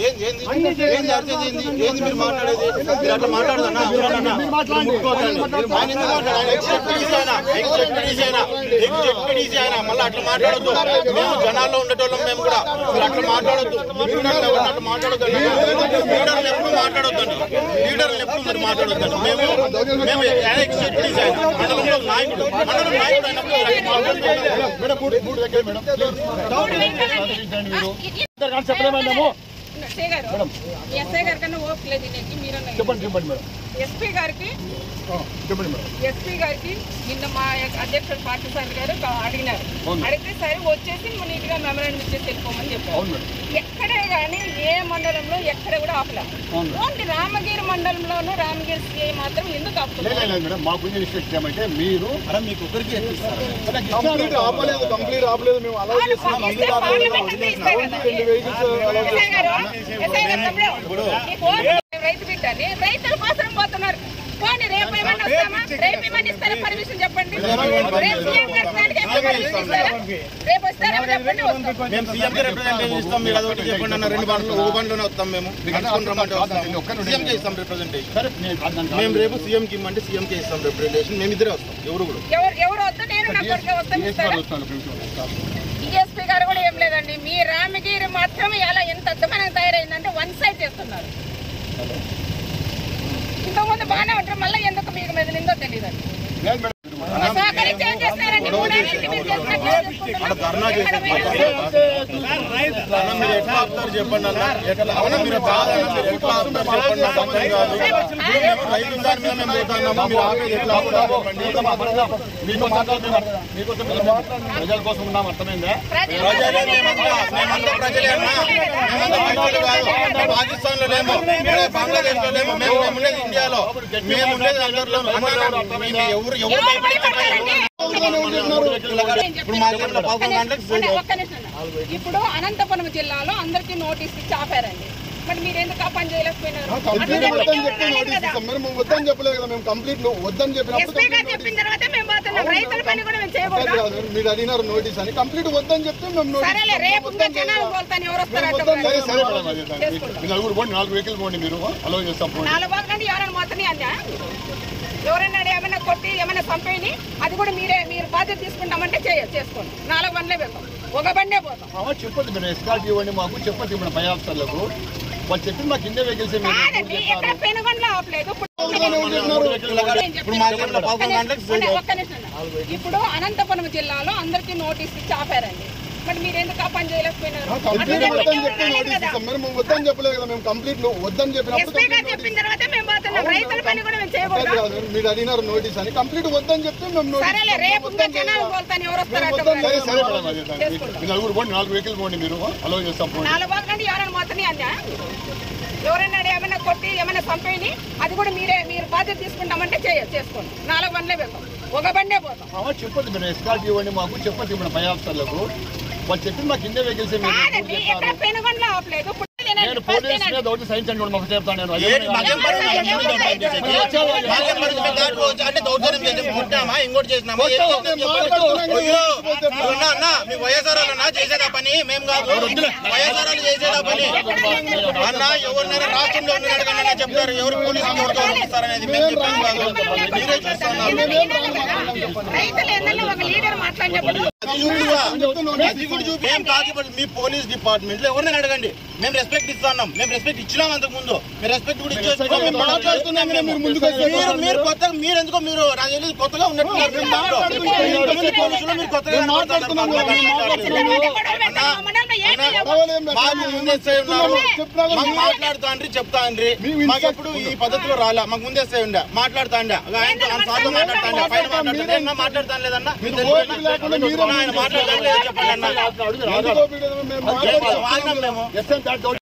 ఏంది ఏంది ఏంది అర్జెంట్ ఏంది ఏంది మీరు మాట్లాడేది మీరు అట్లా మాట్లాడదన్నా ఎవరన్నా ముట్టుకోకండి ఆయన ఎందుకు మాట్లాడారు ఆయన ఎగ్జెక్టివ్ ఆయన ఎగ్జెక్టివ్ ఆయన ఎగ్జెక్టివ్ ఆయన మళ్ళీ అట్లా మాట్లాడొద్దు మేము జనాల్లో ఉండేటోళ్ళం మేము కూడా మీరు అట్లా మాట్లాడొద్దు లీడర్లు ఎవరిని అట్లా మాట్లాడొద్దు లీడర్లు ఎప్పుడు మాట్లాడొద్దండి లీడర్లు ఎప్పుడు మీరు మాట్లాడొద్దండి మేము మేము ఆయన ఎగ్జెక్టివ్ ఆయన మండలంలో నాయకుడు మండలం నాయకుడు అయినప్పుడు మీరు అట్లా మాట్లాడొద్దు. మేడం మూడు మూడు దగ్గర మేడం ప్లీజ్ చెప్పలేమా మేము ఎస్ఐ గారు ఎస్ఐ గారి కన్నా ఓపిక లేదు దీనికి మీరు చెప్పండి చెప్పండి మేడం ఎస్పీ గారికి ఆ, చెప్పండి మేడం ఎస్పీ గారికి నిన్న మా అధ్యక్షుడు పార్టీ సార్ గారు కా- అడిగినారు అవును. అడిగితే సరే వచ్చేసి నీట్ గా మెమరాండం ఇచ్చేసి వెళ్ళిపోమని చెప్పారు అవును మేడం ఎక్కడే కానీ ఏ మండలంలో ఎక్కడ కూడా ఆపలే అవును. ఓన్లీ రామగిరి మండలంలోనూ రామగిరి సిఐ మాత్రం ఎందుకు లేదు ఆపుతున్నారు లేదు మేడం మాకు కొంచెం ఇన్స్ట్రక్ట్ చేయమంటే మీరు మీకు ఒకరికి కంప్లీట్ ఆపలేదు కంప్లీట్ ఆపలేదు మేము అలౌ వాళ్ళు పంపిస్తే పార్లమెంట్ అంతా ఇస్తారు కదా. ఎస్ఐ గారు, ఎస్ఐ గారు తమ్ముడు, ఈ ఓటు రైతు బిడ్డని రైతుల కోసం పోతున్నారు పోనీ రేపు ఏమన్నా వస్తామా రేపు ఏమన్నా ఇస్తారా పర్మిషన్ చెప్పండి రేపు సీఎం గారి దానికి ఏమన్నా పర్మిషన్ ఇస్తారా రేపు వస్తారా చెప్పండి వస్తాం మేము సీఎం కి రిప్రజెంటేషన్ ఇస్తాం మీరు అదొకటి చెప్పండి అన్న రెండు బండ్లు ఒక బండ్లోనే వస్తాం మేము నడుచుకొని రమ్మంటే వస్తాం సీఎం కి ఇస్తాం రిప్రజెంటేషన్ సరే నేను దానికి మేము రేపు సీఎం కి ఇమ్మంటే సీఎం కి ఇస్తాం రిప్రజెంటేషన్ మేము ఇద్దరే వస్తాం ఎవరు కూడా ఎవరు ఎవరు వద్దు నేను నా కొడుకు వస్తాం డిఎస్పీ ఇస్తారా గారు వస్తున్నారు ఒక నిమిషం. డిఎస్పీ గారు కూడా ఏం లేదండి మీ రామగిరి మాత్రం ఎలా ఎంత అద్భుతంగా తయారైందంటే వన్ సైడ్ చేస్తున్నారు ఇంతకుముందు బాగానే ఉంటారు మళ్ళీ ఎందుకు మీకు మెదిలిందో తెలియదండి లేదు మేడం సహకరించి ఏం చేస్తారండి మూడేళ్ళకి మీరు చేసినట్టు అక్కడ ధర్నా చేసుకుంటున్నారు. చేసి అన్న మీరు ఎట్లా ఆపుతారు చెప్పండి అన్న ఎట్లా అవునా మీరు బాధ అన్న మీరు ఎట్లా ఆపుతారు చెప్పండి నాకు అర్థం కాదు ఇప్పుడు మేము రైతు దాని మీద మేము పోతున్నాము మీరు ఆపేది ఎట్లా ఆపుతారు చెప్పండి మీతో మాట్లాడుతున్నాం మీకోసం మేము మాట్లాడుతున్నాం. ప్రజల కోసం ఉన్నాం అర్థమైందా ప్రజలే మేమంతా మేమంతా ప్రజలే అన్న మేమంతా ప్రజలు కాదు పాకిస్తాన్ లో లేము ఇక్కడ బంగ్లాదేశ్ లో లేము మేము మేము ఉండేది ఇండియాలో మేము ఉండేది అందరిలో అన్న మేము ఎవరు ఎవరు ఎవరు భయపడతారు భయపడతారండి? ఇప్పుడు మా దగ్గర పదకొండు గంటలకు ఒక్క- ఒక్క నిమిషం అన్న. ఇప్పుడు అనంతపురం జిల్లాలో అందరికీ నోటీస్ ఇచ్చి ఆపారండి మరి మీరు ఎందుకు ఆ పని చేయలేకపోయినారు కంప్లీట్ అట్లా వద్దని చెప్పి చెప్పి ఎవరు నోటీస్ కదా? ఇస్తాం మేము వద్దని చెప్పలేదు కదా మేము కంప్లీట్ వద్దని చెప్పినప్పుడు ఎస్పీ గారు చెప్పిన తర్వాత మేము పోతున్నాం రైతుల పని కూడా మేము చేయకూడదా కాదు, మీరు అడిగినారు నోటీస్ అని కంప్లీట్ వద్దని చెప్తే మేము నోటీస్ సరేలే రేపు ఇంకా జనాలు పోతాను ఎవరు వస్తారు అట్లా వద్దని సరే సరే మేడం కూడా. అదే దాన్ని. చేసుకుంటాం. మీరు నలుగురు పోండి నాలుగు వెహికల్ పోండి మీరు అలౌ చేస్తాం పోండి నాలుగు వందల నుండి ఎవరైనా పోతానే అన్నా ఎవరైనా ఏమైనా కొట్టి ఏమైనా చంపేయని అది కూడా మీరే మీరు బాధ్యత తీసుకుంటామంటే చేయ చేసుకోండి నాలుగు బండ్లే వెళ్తాం ఒక బండే పోతాం అమ్మ చెప్పొద్దు మీరు ఎస్కాట్ ఇవ్వండి మాకు చెప్పొద్దు ఇప్పుడు పై ఆఫీసర్లకు వాళ్ళు చెప్పింది మాకు కింద వెహికల్స్ కాదండి ఎక్కడ పెనుగొండలో ఆపలేదు ఇప్పుడు మా దగ్గర పదకొండు గంటలకు ఒక్క- ఒక్క నిమిషం అన్న. ఇప్పుడు అనంతపురం జిల్లాలో అందరికీ నోటీస్ ఇచ్చి ఆపారండి మరి మీరు ఎందుకు ఆ పని చేయలేకపోయినారు అట్లా కంప్లీట్ చెప్పి వద్దని ఎవరు చెప్పి అనలేదు నోటీస్ కదా. ఇస్తాం మేము వద్దని చెప్పలేదు కదా మేము కంప్లీట్ వద్దని చెప్పినప్పుడు ఎస్పీ గారు చెప్పిన తర్వాత మేము పోతున్నాం రైతుల పని కూడా మేము చేయకూడదా కాదు, మీరు అడిగినారు నోటీస్ అని కంప్లీట్ వద్దని చెప్తే మేము నోటీస్ సరేలే రేపు ఇంకా జనాలు పోతాను ఎవరు వస్తారు అట్లా వద్దని సరే సరే కూడా. మేడం అదే దాన్ని. చేసుకుంటాం. మీరు నలుగురు పోండి నాలుగు వెహికల్ పోండి మీరు అలౌ చేస్తాం పోండి నాలుగు వందల నుండి ఎవరైనా పోతానే అన్నా ఎవరైనా ఏమైనా కొట్టి ఏమైనా చంపేయని అది కూడా మీరే మీరు బాధ్యత తీసుకుంటామంటే చేయ చేసుకోండి నాలుగు బండ్లే వెళ్తాం ఒక బండే పోతాం అమ్మ చెప్పొద్దు మీరు ఎస్కాట్ ఇవ్వండి మాకు చెప్పొద్దు ఇప్పుడు పై ఆఫీసర్లకు వాళ్ళు చెప్పింది మాకు కింద వెహికల్స్ కాదండి ఎక్కడ పెనుగొండలో ఆపలేదు ఇప్పుడు నేను తినండి, పోలీస్ ఫస్ట్ తినండి. మీద ఒకటి సైన్స్ అండి మాకు చెప్తాను నేను ఏంటి మాకేం పరిస్థితి మాకేం పరిస్థితి దాటి పోవచ్చు. అంటే దౌర్జన్యం చేసి కొట్టామా ఇంకోటి చేసినామా ఏం చేసినాం చెప్పండి. అయ్యో అన్నా అన్న మీ వైఎస్ఆర్ అన్న చేసేదా పని మేము కాదు వైఎస్ఆర్ వాళ్ళు చేసేదా పని అన్న ఎవరినైనా రాష్ట్రంలో ఉన్న అడగండి చెప్తారు ఎవరు పోలీసులు ఎవరు గౌరవిస్తారనేది మేము చెప్పాం కాదు మీరే చూస్తున్నారు రైతులు ఏంటంటే ఒక లీడర్ మాట్లాడినప్పుడు అది చూడుగా. అది కూడా చూపి ఏం కాకిబడి మీ పోలీస్ డిపార్ట్మెంట్ లో ఎవరినైనా అడగండి మేము రెస్పెక్ట్ ఇస్తున్నాం మేము రెస్పెక్ట్ ఇచ్చినాం అంతకు ముందు మేము రెస్పెక్ట్ కూడా ఇచ్చేస్తున్నాం మేము మాట్లాడుతున్నాం మీరు ముందుకు మీరు మీరు కొత్తగా మీరు ఎందుకో మీరు నాకు తెలియదు కొత్తగా ఉన్నట్టున్నారు మేము దాంట్లో. ఇంతమంది పోలీసులు మీరు కొత్తగా మాట్లాడుతున్నారు అన్నా, అన్నా, మాకు ముందేస్తే ఉన్నారు మాకు మాట్లాడుతా అండ్రి చెప్తా అండ్రి మాకు ఎప్పుడు ఈ పద్ధతిలో రాలే మాకు ముందేస్తే ఉండే మాట్లాడుతా అండి ఆయనతో ఆయన సార్తో మాట్లాడుతా అండి పైన మాట్లాడుతా నేను మాట్లాడతాను లేదన్నా మీకు తెలియదు ఆయన మాట్లాడతాను లేదా చెప్పండి అన్న ఎందుకో వీడు మేము వాగినాం మేము ఎస్ఎన్ దాటి